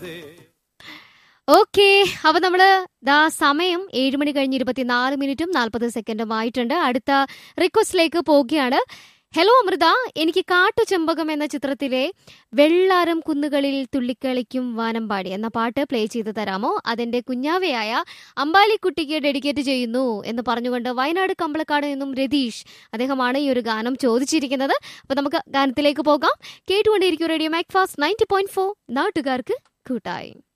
okay അപ്പൊ നമ്മള് ദാ സമയം ഏഴ് മണി കഴിഞ്ഞ് ഇരുപത്തിനാല് മിനിറ്റും നാൽപ്പത് സെക്കൻഡും ആയിട്ടുണ്ട് അടുത്ത റിക്വസ്റ്റിലേക്ക് പോവുകയാണ് ഹലോ അമൃത എനിക്ക് കാട്ടുചെമ്പകം എന്ന ചിത്രത്തിലെ വെള്ളാരം കുന്നുകളിൽ തുള്ളിക്കളിക്കും വാനമ്പാടി എന്ന പാട്ട് പ്ലേ ചെയ്ത് തരാമോ അതെന്റെ കുഞ്ഞാവയായ അമ്പാലിക്കുട്ടിക്ക് ഡെഡിക്കേറ്റ് ചെയ്യുന്നു എന്ന് പറഞ്ഞുകൊണ്ട് വയനാട് കമ്പളക്കാട് നിന്നും രതീഷ് അദ്ദേഹമാണ് ഈ ഒരു ഗാനം ചോദിച്ചിരിക്കുന്നത് അപ്പൊ നമുക്ക് ഗാനത്തിലേക്ക് പോകാം കേട്ടുകൊണ്ടിരിക്കും radio Macfast ninety point four നാട്ടുകാർക്ക് കൂട്ടായി